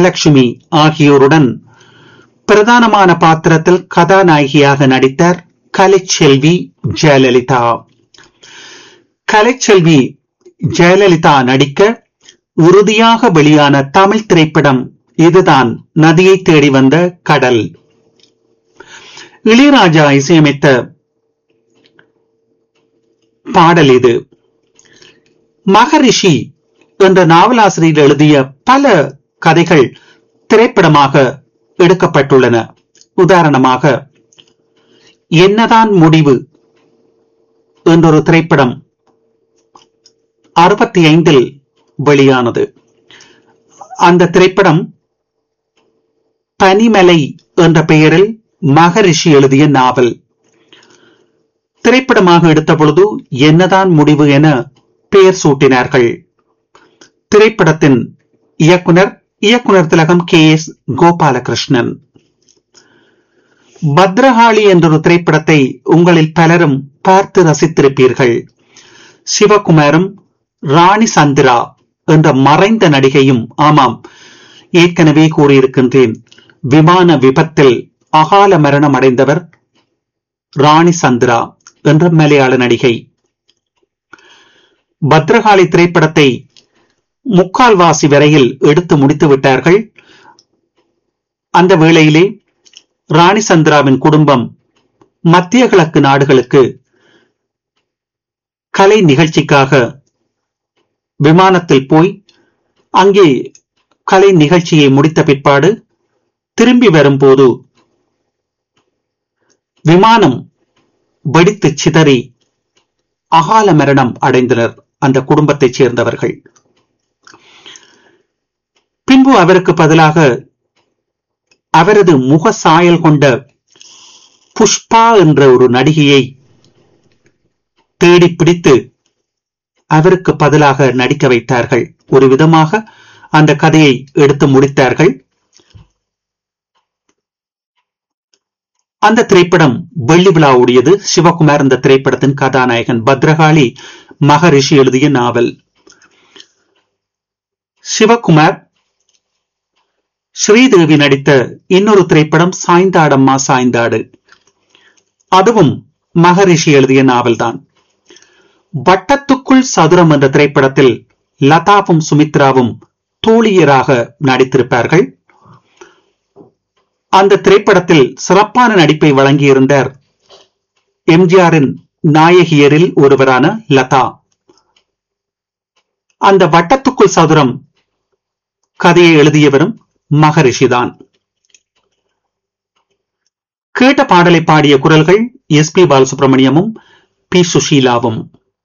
லட்சுமி ஆகியோருடன் பிரதானமான பாத்திரத்தில் கதாநாயகியாக நடித்தார் கலைச்செல்வி ஜெயலலிதா கலைச்செல்வி ஜெயலலிதா நடிக்க உறுதியாக வெளியான தமிழ் திரைப்படம் இதுதான் நதியை தேடி வந்த கடல் இளையராஜா இசையமைத்த பாடல் இது மகரிஷி என்ற நாவலாசிரியர் எழுதிய பல கதைகள் திரைப்படமாக எடுக்கப்பட்டுள்ளன உதாரணமாக என்னதான் முடிவு என்றொரு திரைப்படம் அறுபத்தி ஐந்தில் வெளியானது அந்த திரைப்படம் பனிமலை என்ற பெயரில் மகரிஷி எழுதிய நாவல் திரைப்படமாக எடுத்த பொழுது என்னதான் முடிவு என பெயர் சூட்டினார்கள் திரைப்படத்தின் இயக்குனர் இயக்குனர் திலகம் கே எஸ் கோபாலகிருஷ்ணன் பத்ரகாளி என்றொரு திரைப்படத்தை உங்களில் பலரும் பார்த்து ரசித்திருப்பீர்கள் சிவகுமாரும் ராணி சந்திரா என்ற மறைந்த நடிகையும் ஆமாம் ஏற்கனவே கூறியிருக்கின்றேன் விமான விபத்தில் அகால மரணம் அடைந்தவர் ராணி சந்திரா என்ற மலையாள நடிகை பத்ரகாளி திரைப்படத்தை முக்கால்வாசி வரையில் எடுத்து முடித்து விட்டார்கள் அந்த வேளையிலே ராணி சந்திராவின் குடும்பம் மத்திய கிழக்கு நாடுகளுக்கு கலை நிகழ்ச்சிக்காக விமானத்தில் போய் அங்கே கலை நிகழ்ச்சியை முடித்த பிற்பாடு திரும்பி வரும்போது விமானம் வெடித்து சிதறி அகால மரணம் அடைந்தனர் அந்த குடும்பத்தைச் சேர்ந்தவர்கள் பின்பு அவருக்கு பதிலாக அவரது முக சாயல் கொண்ட புஷ்பா என்ற ஒரு நடிகையை தேடி பிடித்து அவருக்கு பதிலாக நடிக்க வைத்தார்கள் ஒரு விதமாக அந்த கதையை எடுத்து முடித்தார்கள் அந்த திரைப்படம் வெள்ளி விழா ஓடியது சிவகுமார் இந்த திரைப்படத்தின் கதாநாயகன் பத்ரகாளி மகரிஷி எழுதிய நாவல் சிவகுமார் ஸ்ரீதேவி நடித்த இன்னொரு திரைப்படம் சாய்ந்தாடம்மா சாய்ந்தாடு அதுவும் மகரிஷி எழுதிய நாவல்தான் வட்டத்துக்குள் சதுரம் என்ற திரைப்படத்தில் லதாவும் சுமித்ராவும் தோழியராக நடித்திருப்பார்கள் அந்த திரைப்படத்தில் சிறப்பான நடிப்பை வழங்கியிருந்தார் எம்ஜிஆரின் நாயகியரில் ஒருவரான லதா அந்த வட்டத்துக்குள் சதுரம் கதையை எழுதியவரும் மகரிஷிதான் கேட்ட பாடலை பாடிய குரல்கள் எஸ் பி பாலசுப்ரமணியமும் பி சுஷீலாவும்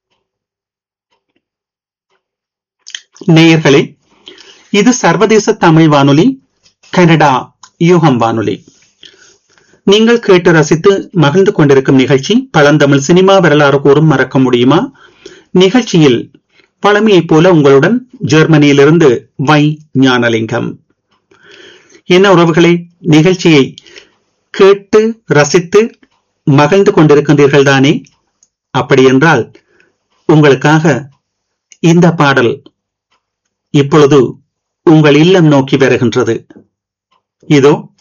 நேயர்களே இது சர்வதேச தமிழ் வானொலி கனடா யூகம் வானொலி நீங்கள் கேட்டு ரசித்து மகிழ்ந்து கொண்டிருக்கும் நிகழ்ச்சி பழந்தமிழ் சினிமா வரலாறு கூறும் மறக்க முடியுமா நிகழ்ச்சியில் பழமையைப் போல உங்களுடன் ஜெர்மனியிலிருந்து வை ஞானலிங்கம் என்ன உறவுகளே நிகழ்ச்சியை கேட்டு ரசித்து மகிழ்ந்து கொண்டிருக்கின்றீர்கள் தானே அப்படி என்றால் உங்களுக்காக இந்த பாடல் இப்பொழுது உங்கள் இல்லம் நோக்கி வருகின்றது இதோ